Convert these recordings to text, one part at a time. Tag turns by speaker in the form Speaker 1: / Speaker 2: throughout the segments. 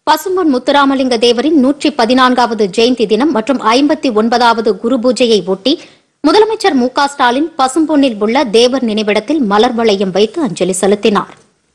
Speaker 1: பசும்பொன் முத்துராமலிங்க தேவரின் நூற்றி பதினான்காவது ஜெயந்தி தினம் மற்றும் ஐம்பத்தி ஒன்பதாவது குரு பூஜையை ஒட்டி முதலமைச்சர் மு க ஸ்டாலின் பசும்பொன்னில் உள்ள தேவர் நினைவிடத்தில் மலர் வளையம் வைத்து அஞ்சலி செலுத்தினார்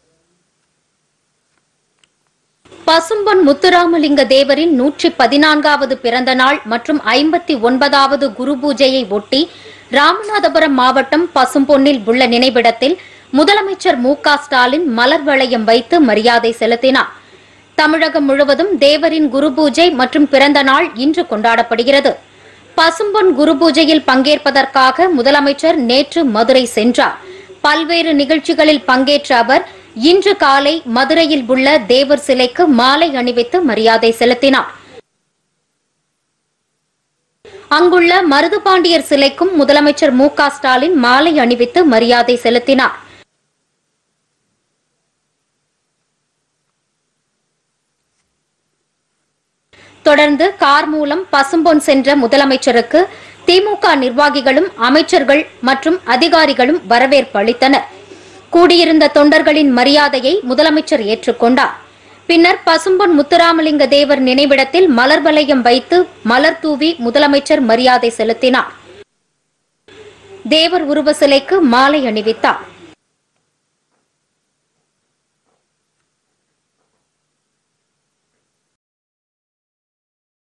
Speaker 1: பசும்பொன் முத்துராமலிங்க தேவரின் நூற்றி பதினான்காவது பிறந்த நாள் மற்றும் ஐம்பத்தி ஒன்பதாவது குரு பூஜையை ஒட்டி ராமநாதபுரம் மாவட்டம் பசும்பொன்னில் உள்ள நினைவிடத்தில் முதலமைச்சர் மு க ஸ்டாலின் மலர் வளையம் வைத்து மரியாதை செலுத்தினார் தமிழகம் முழுவதும் தேவரின் குரு பூஜை மற்றும் பிறந்த நாள் இன்று கொண்டாடப்படுகிறது பசும்பொன் குரு பூஜையில் பங்கேற்பதற்காக முதலமைச்சர் நேற்று மதுரை சென்றார் பல்வேறு நிகழ்ச்சிகளில் பங்கேற்ற அவர் இன்று காலை மதுரையில் உள்ள தேவர் சிலைக்கு மாலை அணிவித்து மரியாதை செலுத்தினார் அங்குள்ள மருதுபாண்டியர் சிலைக்கும் முதலமைச்சர் மு க ஸ்டாலின் மாலை அணிவித்து மரியாதை செலுத்தினார் தொடர்ந்து கார் மூலம் பசும்பொன் சென்ற முதலமைச்சருக்கு திமுக நிர்வாகிகளும் அமைச்சர்கள் மற்றும் அதிகாரிகளும் வரவேற்பு அளித்தனர் கூடியிருந்த தொண்டர்களின் மரியாதையை முதலமைச்சர் ஏற்றுக்கொண்டார் பின்னர் பசும்பொன் முத்துராமலிங்க தேவர் நினைவிடத்தில் மலர் வளையம் வைத்து மலர் தூவி முதலமைச்சர் மரியாதை செலுத்தினார் தேவர் உருவ சிலைக்கு மாலை அணிவித்தார்